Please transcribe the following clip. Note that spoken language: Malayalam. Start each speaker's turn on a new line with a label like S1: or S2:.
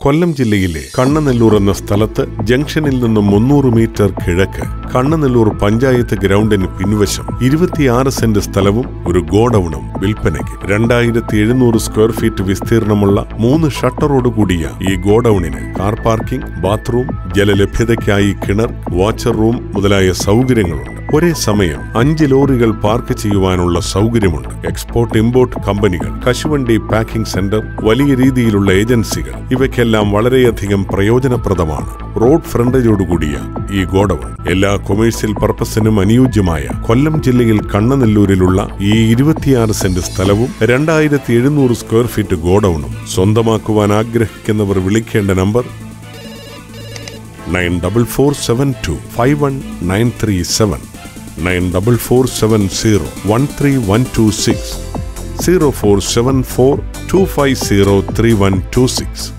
S1: കൊല്ലം ജില്ലയിലെ കണ്ണനെല്ലൂർ എന്ന സ്ഥലത്ത് ജംഗ്ഷനിൽ നിന്നും മുന്നൂറ് മീറ്റർ കിഴക്ക് കണ്ണനെല്ലൂർ പഞ്ചായത്ത് ഗ്രൗണ്ടിന് പിൻവശം ഇരുപത്തിയാറ് സെന്റ് സ്ഥലവും ഒരു ഗോഡൌണും വിൽപ്പനയ്ക്ക് രണ്ടായിരത്തി എഴുന്നൂറ് സ്ക്വയർ ഫീറ്റ് വിസ്തീർണമുള്ള മൂന്ന് ഷട്ടറോട് കൂടിയ ഈ ഗോഡൌണിന് കാർ പാർക്കിംഗ് ബാത്റൂം ജലലഭ്യതയ്ക്കായി കിണർ വാച്ചർ റൂം മുതലായ സൗകര്യങ്ങളുണ്ട് ഒരേ സമയം അഞ്ച് ലോറികൾ പാർക്ക് ചെയ്യുവാനുള്ള സൗകര്യമുണ്ട് എക്സ്പോർട്ട് ഇമ്പോർട്ട് കമ്പനികൾ കശുവണ്ടി പാക്കിംഗ് സെന്റർ വലിയ രീതിയിലുള്ള ഏജൻസികൾ ഇവയ്ക്കെല്ലാം വളരെയധികം പ്രയോജനപ്രദമാണ് റോഡ് ഫ്രണ്ടേജോടുകൂടിയ ഈ ഗോഡൌൺ എല്ലാ കൊമേഴ്സ്യൽ പർപ്പസിനും അനുയോജ്യമായ കൊല്ലം ജില്ലയിൽ കണ്ണനെല്ലൂരിലുള്ള ഈ ഇരുപത്തിയാറ് സെന്റ് സ്ഥലവും രണ്ടായിരത്തി എഴുന്നൂറ് സ്ക്വയർ ഫീറ്റ് ഗോഡൌണും സ്വന്തമാക്കുവാൻ ആഗ്രഹിക്കുന്നവർ വിളിക്കേണ്ട number nine double four seven two five one nine three seven nine double four seven zero one three one two six zero four seven four two five zero three one two six